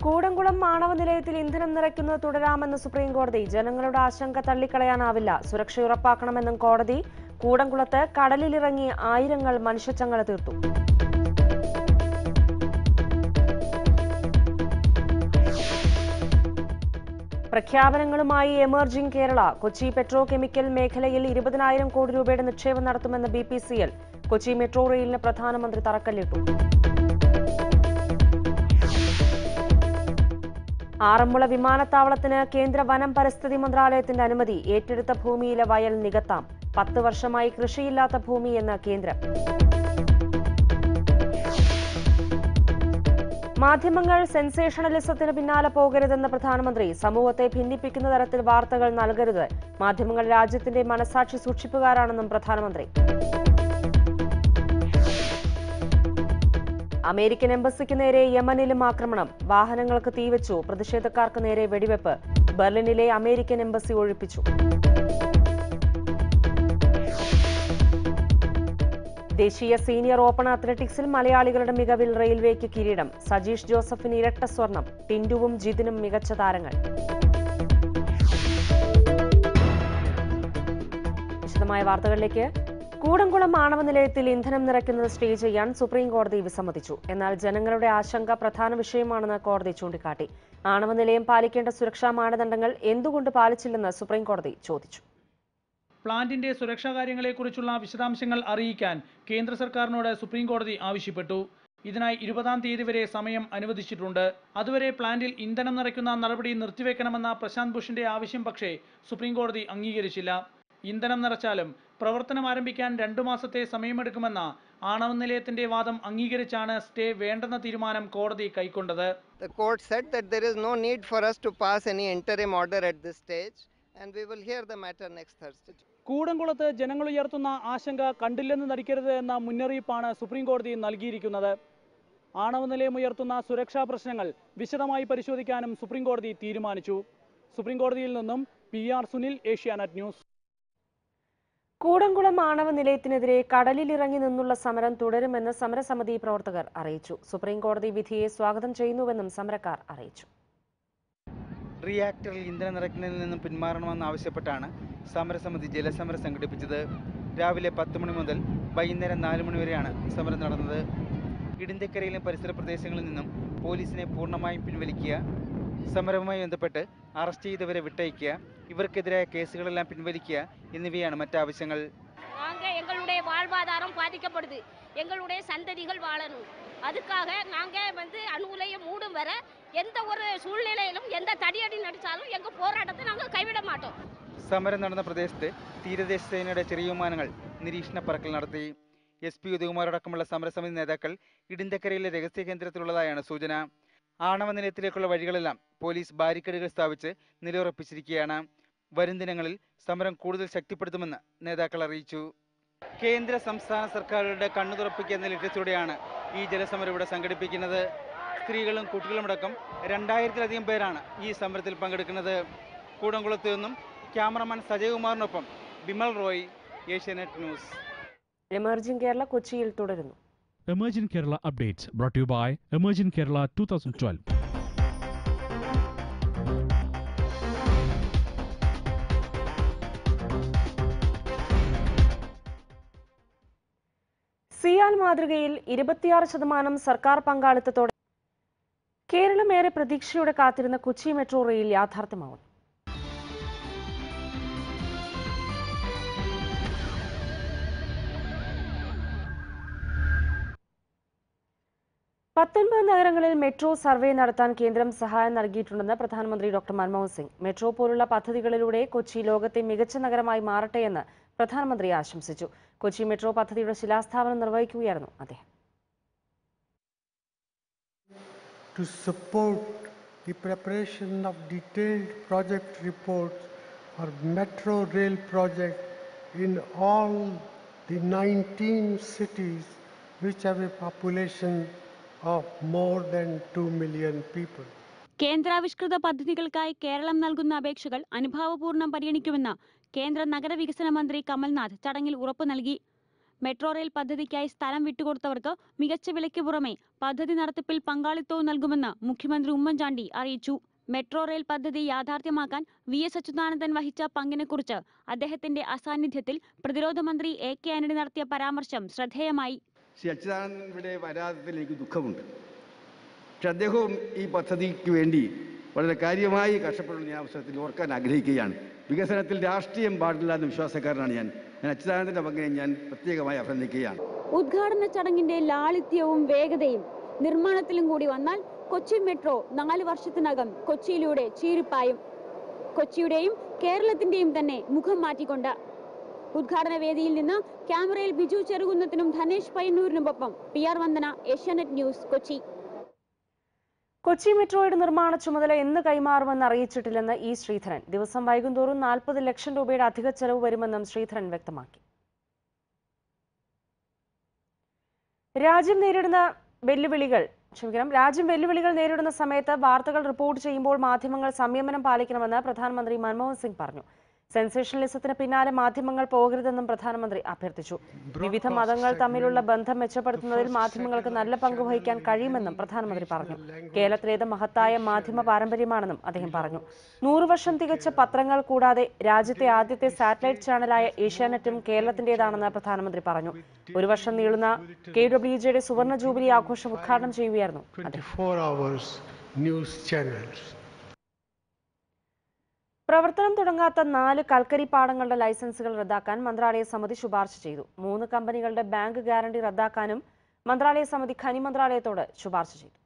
കൂടംകുളം ആണവ നിലയത്തിൽ ഇന്ധനം നിറയ്ക്കുന്നത് തുടരാമെന്ന് സുപ്രീം കോടതി ജനങ്ങളുടെ ആശങ്ക തള്ളിക്കളയാനാവില്ല സുരക്ഷ ഉറപ്പാക്കണമെന്നും കോടതി കൂടംകുളത്ത് കടലിലിറങ്ങി ആയിരങ്ങൾ മനുഷ്യച്ചങ്ങല തീർത്തു പ്രഖ്യാപനങ്ങളുമായി emerging Kerala Kochi petrochemical മേഖലയിൽ ഇരുപതിനായിരം കോടി രൂപയുടെ നിക്ഷേപം നടത്തുമെന്ന് B P C L Kochi metro റെയിലിന് പ്രധാനമന്ത്രി തറക്കല്ലിട്ടു ആറന്മുള വിമാനത്താവളത്തിന് കേന്ദ്ര വനം പരിസ്ഥിതി മന്ത്രാലയത്തിന്റെ അനുമതി ഏറ്റെടുത്ത ഭൂമിയിലെ വയൽ നികത്താം പത്ത് വർഷമായി കൃഷിയില്ലാത്ത ഭൂമി എന്ന് കേന്ദ്രം മാധ്യമങ്ങൾ സെൻസേഷണലിസത്തിന് പിന്നാലെ പോകരുതെന്ന് പ്രധാനമന്ത്രി സമൂഹത്തെ ഭിന്നിപ്പിക്കുന്ന തരത്തിൽ വാർത്തകൾ നൽകരുത് മാധ്യമങ്ങൾ രാജ്യത്തിന്റെ മനസാക്ഷി സൂക്ഷിപ്പുകാരാണെന്നും പ്രധാനമന്ത്രി അമേരിക്കൻ എംബസിക്ക് നേരെ യമനിലും ആക്രമണം വാഹനങ്ങൾക്ക് തീവച്ചു പ്രതിഷേധക്കാർക്ക് നേരെ വെടിവെപ്പ് ബെർലിനിലെ അമേരിക്കൻ എംബസി ഒഴിപ്പിച്ചു ദേശീയ സീനിയർ ഓപ്പൺ അത്ലറ്റിക്സിൽ മലയാളികളുടെ മികവിൽ റെയിൽവേക്ക് കിരീടം സജീഷ് ജോസഫിന് ഇരട്ട സ്വർണം ടിൻഡുവും ജിതിനും മികച്ച താരങ്ങൾ വിശദമായ വാർത്തകളിലേക്ക് കൂടംകുളം ആണവ നിലയത്തിൽ ഇന്ധനം നിറയ്ക്കുന്നത് സ്റ്റേ ചെയ്യാൻ സുപ്രീം കോടതി വിസമ്മതിച്ചു എന്നാൽ ജനങ്ങളുടെ ആശങ്ക പ്രധാന വിഷയമാണെന്ന് കോടതി ചൂണ്ടിക്കാട്ടി ആണവ നിലയം പാലിക്കേണ്ട സുരക്ഷാ മാനദണ്ഡങ്ങൾ എന്തുകൊണ്ട് പാലിച്ചില്ലെന്ന് സുപ്രീം കോടതി ചോദിച്ചു പ്ലാന്റിന്റെ സുരക്ഷാ കാര്യങ്ങളെക്കുറിച്ചുള്ള വിശദാംശങ്ങൾ അറിയിക്കാൻ കേന്ദ്ര സർക്കാരിനോട് സുപ്രീം കോടതി ആവശ്യപ്പെട്ടു ഇതിനായി ഇരുപതാം തീയതി വരെ സമയം അനുവദിച്ചിട്ടുണ്ട് അതുവരെ പ്ലാന്റിൽ ഇന്ധനം നിറയ്ക്കുന്ന നടപടി നിർത്തിവെക്കണമെന്ന പ്രശാന്ത് ഭൂഷന്റെ ആവശ്യം പക്ഷേ സുപ്രീം കോടതി അംഗീകരിച്ചില്ല ഇന്ധനം നിറച്ചാലും പ്രവർത്തനം ആരംഭിക്കാൻ രണ്ടു മാസത്തെ സമയമെടുക്കുമെന്ന ആണവ നിലയത്തിന്റെ വാദം അംഗീകരിച്ചാണ് സ്റ്റേ വേണ്ടെന്ന തീരുമാനം കോടതി കൈക്കൊണ്ടത് The court said that there is no need for us to pass any interim order at this stage, and we will hear the matter next Thursday. കൂടംകുളത്ത് ജനങ്ങൾ ഉയർത്തുന്ന ആശങ്ക കണ്ടില്ലെന്ന് നടിക്കരുത് എന്ന മുന്നറിയിപ്പാണ് സുപ്രീം കോടതി നൽകിയിരിക്കുന്നത് ആണവ നിലയം ഉയർത്തുന്ന സുരക്ഷാ പ്രശ്നങ്ങൾ വിശദമായി പരിശോധിക്കാനും സുപ്രീം കോടതി തീരുമാനിച്ചു സുപ്രീം കോടതിയിൽ നിന്നും P R Sunil Asianet news Koodankulam ആണവ നിലയത്തിനെതിരെ കടലിലിറങ്ങി നിന്നുള്ള സമരം തുടരുമെന്ന് സമരസമിതി പ്രവർത്തകർ അറിയിച്ചു സുപ്രീം കോടതി വിധിയെ സ്വാഗതം ചെയ്യുന്നുവെന്നും സമരക്കാർ അറിയിച്ചു റിയാക്ടറിൽ ഇന്ധനം നിറയ്ക്കുന്നതിൽ നിന്നും പിന്മാറണമെന്നാവശ്യപ്പെട്ടാണ് സമരസമിതി ജലസമരം സംഘടിപ്പിച്ചത് രാവിലെ പത്ത് മണി മുതൽ വൈകുന്നേരം നാല് മണി വരെയാണ് സമരം നടന്നത് ഇടിന്തക്കരയിലും പരിസര പ്രദേശങ്ങളിൽ നിന്നും പോലീസിനെ പൂർണ്ണമായും പിൻവലിക്കുക സമരവുമായി ബന്ധപ്പെട്ട് അറസ്റ്റ് ചെയ്തവരെ വിട്ടയക്കുക ഇവർക്കെതിരായ കേസുകളെല്ലാം പിൻവലിക്കുക എന്നിവയാണ് മറ്റാവശ്യങ്ങൾ நாங்க எங்களுடைய வாழ்வாதாரம் பாதிக்கப்படுது எங்களுடைய சந்ததிகள் வாழணும் அதுக்காக நாங்க வந்து அணு உலையை மூடும் வர எந்த ஒரு சூழ்நிலையிலும் எந்த தடியடி நடிச்சாலும் எங்க போராட்டத்தை நாங்க கைவிட மாட்டோம் സമരം നടന്ന പ്രദേശത്ത് തീരദേശ സേനയുടെ ചെറിയ വിമാനങ്ങൾ നിരീക്ഷണ പറക്കൽ നടത്തി എസ് പി ഉദയകുമാറടക്കമുള്ള സമരസമിതി നേതാക്കൾ ഇടിന്തക്കരയിലെ രഹസ്യ കേന്ദ്രത്തിലുള്ളതായാണ് സൂചന ആണവ നിലയത്തിലേക്കുള്ള വഴികളെല്ലാം പോലീസ് ബാരിക്കേഡുകൾ സ്ഥാപിച്ച് നിലയുറപ്പിച്ചിരിക്കുകയാണ് വരും ദിനങ്ങളിൽ സമരം കൂടുതൽ ശക്തിപ്പെടുത്തുമെന്ന് നേതാക്കൾ അറിയിച്ചു കേന്ദ്ര സംസ്ഥാന സർക്കാരുകളുടെ കണ്ണു തുറപ്പിക്കുക എന്ന ലക്ഷ്യത്തോടെയാണ് ഈ ജലസമരം ഇവിടെ സംഘടിപ്പിക്കുന്നത് സ്ത്രീകളും കുട്ടികളുമടക്കം രണ്ടായിരത്തിലധികം പേരാണ് ഈ സമരത്തിൽ പങ്കെടുക്കുന്നത് കൂടംകുളത്ത് നിന്നും ക്യാമറമാൻ സജയകുമാറിനൊപ്പം ബിമൽ റോയ് ഏഷ്യാനെറ്റ് ന്യൂസ് എമർജിംഗ് കേരള കൊച്ചിയിൽ തുടരുന്നു Emerging Kerala updates brought to you by Emerging Kerala 2012. CIAL മാതൃകയിൽ ഇരുപത്തിയാറ് ശതമാനം സർക്കാർ പങ്കാളിത്തത്തോടെ കേരളം ഏറെ പ്രതീക്ഷയോടെ കാത്തിരുന്ന കൊച്ചി മെട്രോ റെയിൽ യാഥാർത്ഥ്യമാവുന്നു പത്തൊൻപത് നഗരങ്ങളിൽ മെട്രോ സർവേ നടത്താൻ കേന്ദ്രം സഹായം നൽകിയിട്ടുണ്ടെന്ന് പ്രധാനമന്ത്രി ഡോക്ടർ മൻമോഹൻ സിംഗ് മെട്രോ പോലുള്ള പദ്ധതികളിലൂടെ കൊച്ചി ലോകത്തെ മികച്ച നഗരമായി മാറട്ടെയെന്ന് പ്രധാനമന്ത്രി ആശംസിച്ചു കൊച്ചി മെട്രോ പദ്ധതിയുടെ ശിലാസ്ഥാപനം നിർവഹിക്കുകയായിരുന്നു അദ്ദേഹം to support the preparation of detailed project reports for metro rail project in all the 19 cities which have a population of more than 2 million people. കേന്ദ്രാവിഷ്കൃത പദ്ധതികൾക്കായി Keralam നൽകുന്ന അപേക്ഷകൾ അനുഭാവപൂർണ്ണം പരിഗണിക്കുമെന്ന് കേന്ദ്ര നഗരവികസന മന്ത്രി കമൽനാഥ് ചടങ്ങിൽ ഉറപ്പു നൽകി മെട്രോ റെയിൽ പദ്ധതിക്കായി സ്ഥലം വിട്ടുകൊടുത്തവർക്ക് മികച്ച വിലയ്ക്ക് പുറമെ പദ്ധതി നടത്തിപ്പിൽ പങ്കാളിത്തവും നൽകുമെന്ന് മുഖ്യമന്ത്രി ഉമ്മൻചാണ്ടി അറിയിച്ചു മെട്രോ റെയിൽ പദ്ധതി യാഥാർത്ഥ്യമാക്കാൻ വി എസ് അച്യുതാനന്ദൻ വഹിച്ച പങ്കിനെക്കുറിച്ച് അദ്ദേഹത്തിന്റെ അസാന്നിധ്യത്തിൽ പ്രതിരോധ മന്ത്രി എ കെ ആന്റണി നടത്തിയ പരാമർശം ശ്രദ്ധേയമായി ശ്രീ അച്യുതാനന്ദൻ ഇവിടെ വരാത്തതിൽ എനിക്ക് ദുഃഖമുണ്ട് പക്ഷെ അദ്ദേഹവും ഈ പദ്ധതിക്ക് വേണ്ടി വളരെ കാര്യമായി കഷ്ടപ്പെടുന്ന ഈ അവസരത്തിൽ ഓർക്കാൻ ആഗ്രഹിക്കുകയാണ് വികസനത്തിൽ രാഷ്ട്രീയം പാടില്ല എന്ന വിശ്വാസക്കാരനാണ് ഞാൻ ഞാൻ അച്യുതാനന്ദൻ്റെ പങ്കിനെ ഞാൻ പ്രത്യേകമായി അഭിനന്ദിക്കുകയാണ് ഉദ്ഘാടന ചടങ്ങിന്റെ ലാളിത്യവും വേഗതയും നിർമ്മാണത്തിലും കൂടി വന്നാൽ കൊച്ചി മെട്രോ നാല് വർഷത്തിനകം കൊച്ചിയിലൂടെ ചീരിപ്പായും കൊച്ചിയുടെയും കേരളത്തിന്റെയും തന്നെ മുഖം മാറ്റിക്കൊണ്ട് ഉദ്ഘാടന വേദിയിൽ നിന്ന് ക്യാമറയിൽ ബിജു ചെറുകുന്നത്തിനും ധനേഷ് പയ്യന്നൂരിനുമൊപ്പം P R Vandana Asianet news Kochi Kochi മെട്രോയുടെ നിർമ്മാണ ചുമതല എന്ന് കൈമാറുമെന്ന് അറിയിച്ചിട്ടില്ലെന്ന് ഇ ശ്രീധരൻ ദിവസം വൈകുന്തോറും നാൽപ്പത് ലക്ഷം രൂപയുടെ അധിക ചെലവ് വരുമെന്നും ശ്രീധരൻ വ്യക്തമാക്കി രാജ്യം നേരിടുന്ന വെല്ലുവിളികൾ ക്ഷമിക്കണം രാജ്യം വെല്ലുവിളികൾ നേരിടുന്ന സമയത്ത് വാർത്തകൾ റിപ്പോർട്ട് ചെയ്യുമ്പോൾ മാധ്യമങ്ങൾ സംയമനം പാലിക്കണമെന്ന് പ്രധാനമന്ത്രി മൻമോഹൻ സിംഗ് പറഞ്ഞു സെൻസേഷണലിസത്തിന് പിന്നാലെ മാധ്യമങ്ങൾ പോകരുതെന്നും പ്രധാനമന്ത്രി അഭ്യർത്ഥിച്ചു വിവിധ മതങ്ങൾ തമ്മിലുള്ള ബന്ധം മെച്ചപ്പെടുത്തുന്നതിൽ മാധ്യമങ്ങൾക്ക് നല്ല പങ്ക് വഹിക്കാൻ കഴിയുമെന്നും പ്രധാനമന്ത്രി പറഞ്ഞു കേരളത്തിലേത് മഹത്തായ മാധ്യമ പാരമ്പര്യമാണെന്നും അദ്ദേഹം പറഞ്ഞു നൂറു വർഷം തികച്ച പത്രങ്ങൾ കൂടാതെ രാജ്യത്തെ ആദ്യത്തെ സാറ്റലൈറ്റ് ചാനലായ ഏഷ്യാനെറ്റും കേരളത്തിന്റേതാണെന്ന് പ്രധാനമന്ത്രി പറഞ്ഞു ഒരു വർഷം നീളുന്ന കെ ഡബ്ല്യു ജിയുടെ സുവർണ ജൂബിലി ആഘോഷം ഉദ്ഘാടനം ചെയ്യുകയായിരുന്നു അദ്ദേഹം 24 hours news channels. പ്രവർത്തനം തുടങ്ങാത്ത നാല് കൽക്കരി പാടങ്ങളുടെ ലൈസൻസുകൾ റദ്ദാക്കാൻ മന്ത്രാലയ സമിതി ശുപാർശ ചെയ്തു മൂന്ന് കമ്പനികളുടെ ബാങ്ക് ഗ്യാരണ്ടി റദ്ദാക്കാനും മന്ത്രാലയ സമിതി ഖനി മന്ത്രാലയത്തോട് ശുപാർശ ചെയ്തു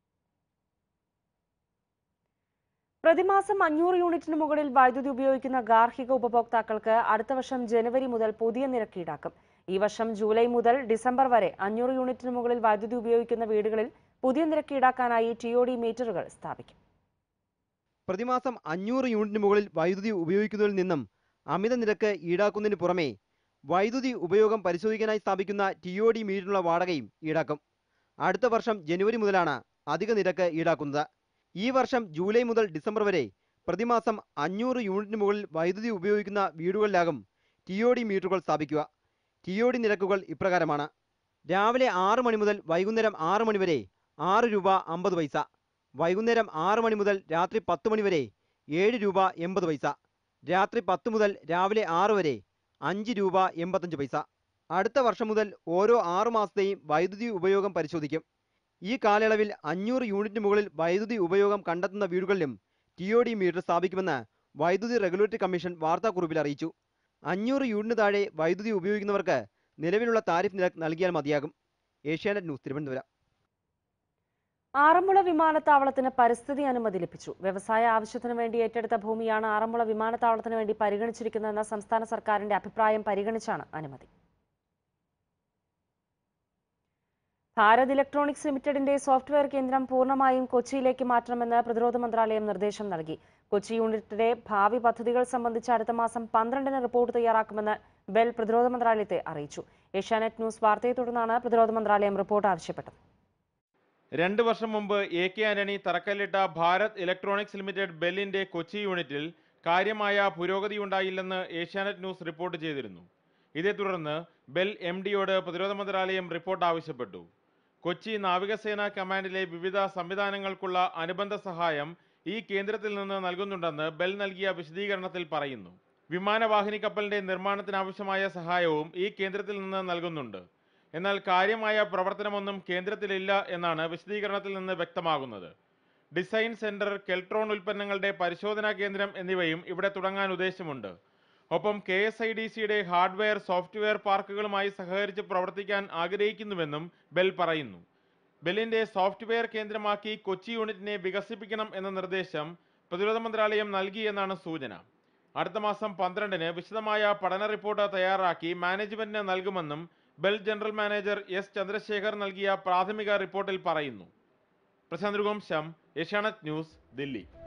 പ്രതിമാസം അഞ്ഞൂറ് യൂണിറ്റിന് മുകളിൽ വൈദ്യുതി ഉപയോഗിക്കുന്ന ഗാർഹിക ഉപഭോക്താക്കൾക്ക് അടുത്ത വർഷം ജനുവരി മുതൽ പുതിയ നിരക്ക് ഈടാക്കും ഈ വർഷം ജൂലൈ മുതൽ ഡിസംബർ വരെ അഞ്ഞൂറ് യൂണിറ്റിന് മുകളിൽ വൈദ്യുതി ഉപയോഗിക്കുന്ന വീടുകളിൽ പുതിയ നിരക്ക് ഈടാക്കാനായി ടി ഒ ഡി മീറ്ററുകൾ സ്ഥാപിക്കും പ്രതിമാസം അഞ്ഞൂറ് യൂണിറ്റിന് മുകളിൽ വൈദ്യുതി ഉപയോഗിക്കുന്നതിൽ നിന്നും അമിത നിരക്ക് ഈടാക്കുന്നതിന് പുറമെ വൈദ്യുതി ഉപയോഗം പരിശോധിക്കാനായി സ്ഥാപിക്കുന്ന ടി ഒ ഡി മീറ്ററിനുള്ള വാടകയും ഈടാക്കും അടുത്ത വർഷം ജനുവരി മുതലാണ് അധിക നിരക്ക് ഈടാക്കുന്നത് ഈ വർഷം ജൂലൈ മുതൽ ഡിസംബർ വരെ പ്രതിമാസം അഞ്ഞൂറ് യൂണിറ്റിന് മുകളിൽ വൈദ്യുതി ഉപയോഗിക്കുന്ന വീടുകളിലാകും ടി ഒ ഡി മീറ്ററുകൾ സ്ഥാപിക്കുക ടി ഒ ഡി നിരക്കുകൾ ഇപ്രകാരമാണ് രാവിലെ ആറ് മണി മുതൽ വൈകുന്നേരം ആറ് മണി വരെ ആറ് രൂപ അമ്പത് പൈസ വൈകുന്നേരം ആറ് മണി മുതൽ രാത്രി പത്ത് മണി വരെ ഏഴ് രൂപ എൺപത് പൈസ രാത്രി പത്ത് മുതൽ രാവിലെ ആറ് വരെ അഞ്ച് രൂപ എൺപത്തഞ്ച് പൈസ അടുത്ത വർഷം മുതൽ ഓരോ ആറു മാസത്തെയും വൈദ്യുതി ഉപയോഗം പരിശോധിക്കും ഈ കാലയളവിൽ അഞ്ഞൂറ് യൂണിറ്റിന് മുകളിൽ വൈദ്യുതി ഉപയോഗം കണ്ടെത്തുന്ന വീടുകളിലും ടി ഒ ഡി മീറ്റർ സ്ഥാപിക്കുമെന്ന് വൈദ്യുതി റെഗുലേറ്ററി കമ്മീഷൻ വാർത്താക്കുറിപ്പിൽ അറിയിച്ചു അഞ്ഞൂറ് യൂണിറ്റ് താഴെ വൈദ്യുതി ഉപയോഗിക്കുന്നവർക്ക് നിലവിലുള്ള താരിഫ് നിരക്ക് നൽകിയാൽ മതിയാകും ഏഷ്യാനെറ്റ് ന്യൂസ് തിരുവനന്തപുരം ആറന്മുള വിമാനത്താവളത്തിന് പരിസ്ഥിതി അനുമതി ലഭിച്ചു വ്യവസായ ആവശ്യത്തിനു വേണ്ടി ഏറ്റെടുത്ത ഭൂമിയാണ് ആറന്മുള വിമാനത്താവളത്തിന് വേണ്ടി പരിഗണിച്ചിരിക്കുന്നതെന്ന സംസ്ഥാന സർക്കാരിന്റെ അഭിപ്രായം പരിഗണിച്ചാണ് അനുമതി ഭാരത് ഇലക്ട്രോണിക്സ് ലിമിറ്റഡിന്റെ സോഫ്റ്റ്വെയർ കേന്ദ്രം പൂർണ്ണമായും കൊച്ചിയിലേക്ക് മാറ്റണമെന്ന് പ്രതിരോധ മന്ത്രാലയം നിർദ്ദേശം നൽകി കൊച്ചി യൂണിറ്റിന്റെ ഭാവി പദ്ധതികൾ സംബന്ധിച്ച് അടുത്ത മാസം പന്ത്രണ്ടിന് റിപ്പോർട്ട് തയ്യാറാക്കുമെന്ന് ബെൽ പ്രതിരോധ മന്ത്രാലയത്തെ അറിയിച്ചു ഏഷ്യാനെറ്റ് ന്യൂസ് വാർത്തയെ തുടർന്നാണ് പ്രതിരോധ മന്ത്രാലയം റിപ്പോർട്ട് ആവശ്യപ്പെട്ടത് രണ്ട് വർഷം മുമ്പ് എ കെ ആന്റണി തറക്കല്ലിട്ട ഭാരത് ഇലക്ട്രോണിക്സ് ലിമിറ്റഡ് ബെല്ലിന്റെ കൊച്ചി യൂണിറ്റിൽ കാര്യമായ പുരോഗതിയുണ്ടായില്ലെന്ന് ഏഷ്യാനെറ്റ് ന്യൂസ് റിപ്പോർട്ട് ചെയ്തിരുന്നു ഇതേ തുടർന്ന് ബെൽ എം ഡിയോട് പ്രതിരോധ മന്ത്രാലയം റിപ്പോർട്ട് ആവശ്യപ്പെട്ടു കൊച്ചി നാവികസേന കമാൻഡിലെ വിവിധ സംവിധാനങ്ങൾക്കുള്ള അനുബന്ധ സഹായം ഈ കേന്ദ്രത്തിൽ നിന്ന് നൽകുന്നുണ്ടെന്ന് ബെൽ നൽകിയ വിശദീകരണത്തിൽ പറയുന്നു വിമാനവാഹിനി കപ്പലിന്റെ നിർമ്മാണത്തിനാവശ്യമായ സഹായവും ഈ കേന്ദ്രത്തിൽ നിന്ന് നൽകുന്നുണ്ട് എന്നാൽ കാര്യമായ പ്രവർത്തനമൊന്നും കേന്ദ്രത്തിലില്ല എന്നാണ് വിശദീകരണത്തിൽ നിന്ന് വ്യക്തമാകുന്നത് ഡിസൈൻ സെന്റർ കെൽട്രോൺ ഉൽപ്പന്നങ്ങളുടെ പരിശോധനാ കേന്ദ്രം എന്നിവയും ഇവിടെ തുടങ്ങാൻ ഉദ്ദേശമുണ്ട് ഒപ്പം കെ എസ് ഐ ഡി സിയുടെ ഹാർഡ്വെയർ സോഫ്റ്റ്വെയർ പാർക്കുകളുമായി സഹകരിച്ച് പ്രവർത്തിക്കാൻ ആഗ്രഹിക്കുന്നുവെന്നും ബെൽ പറയുന്നു ബെല്ലിന്റെ സോഫ്റ്റ്വെയർ കേന്ദ്രമാക്കി കൊച്ചി യൂണിറ്റിനെ വികസിപ്പിക്കണം എന്ന നിർദ്ദേശം പ്രതിരോധ മന്ത്രാലയം നൽകി എന്നാണ് സൂചന അടുത്ത മാസം പന്ത്രണ്ടിന് വിശദമായ പഠന റിപ്പോർട്ട് തയ്യാറാക്കി മാനേജ്മെന്റിന് നൽകുമെന്നും BEL general manager S Chandrashekar നൽകിയ പ്രാഥമിക റിപ്പോർട്ടിൽ പറയുന്നു പ്രശാന്ത് രഘുവംശം ഏഷ്യാനെറ്റ് ന്യൂസ് ദില്ലി